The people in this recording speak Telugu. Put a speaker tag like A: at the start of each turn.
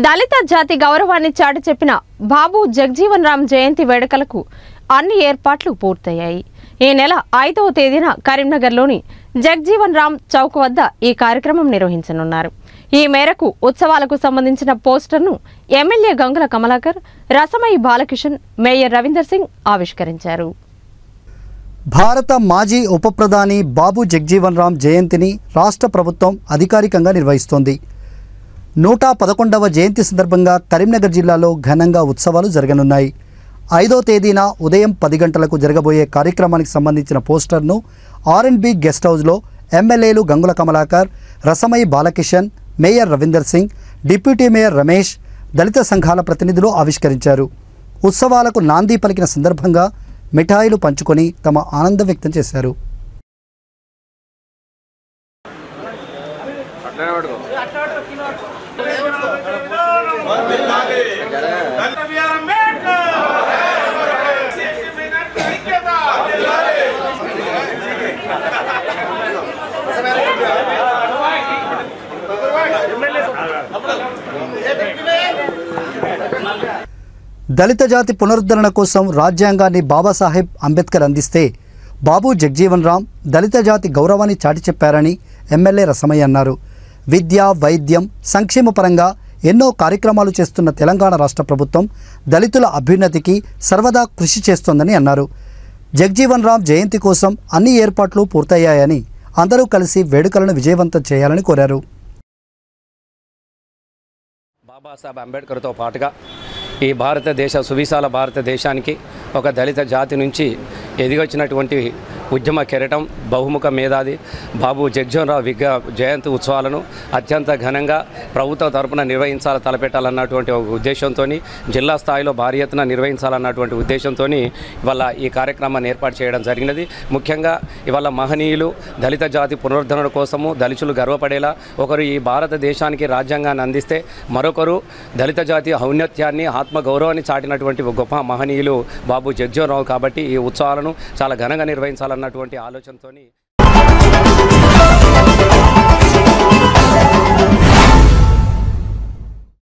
A: దళిత జాతి గౌరవాన్ని చాటి చెప్పిన బాబు జగజీవన్ రామ్ జయంతి వేడుకలకు అన్ని ఏర్పాట్లు పూర్తయ్యాయి ఈ నెల ఐదవ తేదీన కరీంనగర్లోని జగజీవన్ రామ్ చౌక్ వద్ద ఈ కార్యక్రమం నిర్వహించనున్నారు ఈ మేరకు ఉత్సవాలకు సంబంధించిన పోస్టర్ను ఎమ్మెల్యే గంగుల కమలాకర్ రసమయి బాలకిషన్ మేయర్ రవీందర్ సింగ్ ఆవిష్కరించారు
B: భారత మాజీ ఉప ప్రధాని బాబు జగ్జీవన్ రామ్ జయంతిని రాష్ట్ర ప్రభుత్వం అధికారికంగా నిర్వహిస్తోంది నూట పదకొండవ జయంతి సందర్భంగా కరీంనగర్ జిల్లాలో ఘనంగా ఉత్సవాలు జరగనున్నాయి ఐదో తేదీన ఉదయం పది గంటలకు జరగబోయే కార్యక్రమానికి సంబంధించిన పోస్టర్ను ఆర్ అండ్ బి గెస్ట్ హౌస్లో ఎమ్మెల్యేలు Gangula Kamalakar Rasamayi Balakishan mayor Ravinder Singh deputy mayor Ramesh దళిత సంఘాల ప్రతినిధులు ఆవిష్కరించారు ఉత్సవాలకు నాంది పలికిన సందర్భంగా మిఠాయిలు పంచుకొని తమ ఆనందం వ్యక్తం చేశారు
C: అట్లనే పడుకో
B: దళిత జాతి పునరుద్ధరణ కోసం రాజ్యాంగాన్ని బాబాసాహెబ్ అంబేద్కర్ అందిస్తే బాబు జగ్జీవన్ రామ్ దళిత జాతి గౌరవాన్ని చాటి చెప్పారని ఎమ్మెల్యే రసమయ్య అన్నారు విద్య వైద్యం సంక్షేమ పరంగా ఎన్నో కార్యక్రమాలు చేస్తున్న తెలంగాణ రాష్ట్ర ప్రభుత్వం దళితుల అభ్యున్నతికి సర్వదా కృషి చేస్తోందని అన్నారు జగ్జీవన్ రామ్ జయంతి కోసం అన్ని ఏర్పాట్లు పూర్తయ్యాయని అందరూ కలిసి వేడుకలను విజయవంతం చేయాలని కోరారు
D: బాబాసాహెబ్ అంబేద్కర్తో పాటుగా ఈ భారతదేశ సువిశాల భారతదేశానికి ఒక దళిత జాతి నుంచి ఎదిగొచ్చినటువంటి ఉద్యమ కెరటం బహుముఖ మేధాది బాబు జగ్జోన్రావు విగ్రహ జయంతి ఉత్సవాలను అత్యంత ఘనంగా ప్రభుత్వ తరపున నిర్వహించాలి తలపెట్టాలన్నటువంటి ఒక ఉద్దేశంతో జిల్లా స్థాయిలో భారీ ఎత్తున నిర్వహించాలన్నటువంటి ఉద్దేశంతో ఇవాళ ఈ కార్యక్రమాన్ని ఏర్పాటు చేయడం జరిగినది ముఖ్యంగా ఇవాళ మహనీయులు దళిత జాతి పునరుద్ధరణ కోసము దళితులు గర్వపడేలా ఒకరు ఈ భారతదేశానికి రాజ్యాంగాన్ని అందిస్తే మరొకరు దళిత జాతి ఔన్నత్యాన్ని ఆత్మగౌరవాన్ని చాటినటువంటి ఒక గొప్ప మహనీయులు బాబు జగ్జోరావు కాబట్టి ఈ ఉత్సవాలను చాలా ఘనంగా నిర్వహించాలన్నటువంటి ఆలోచనతోని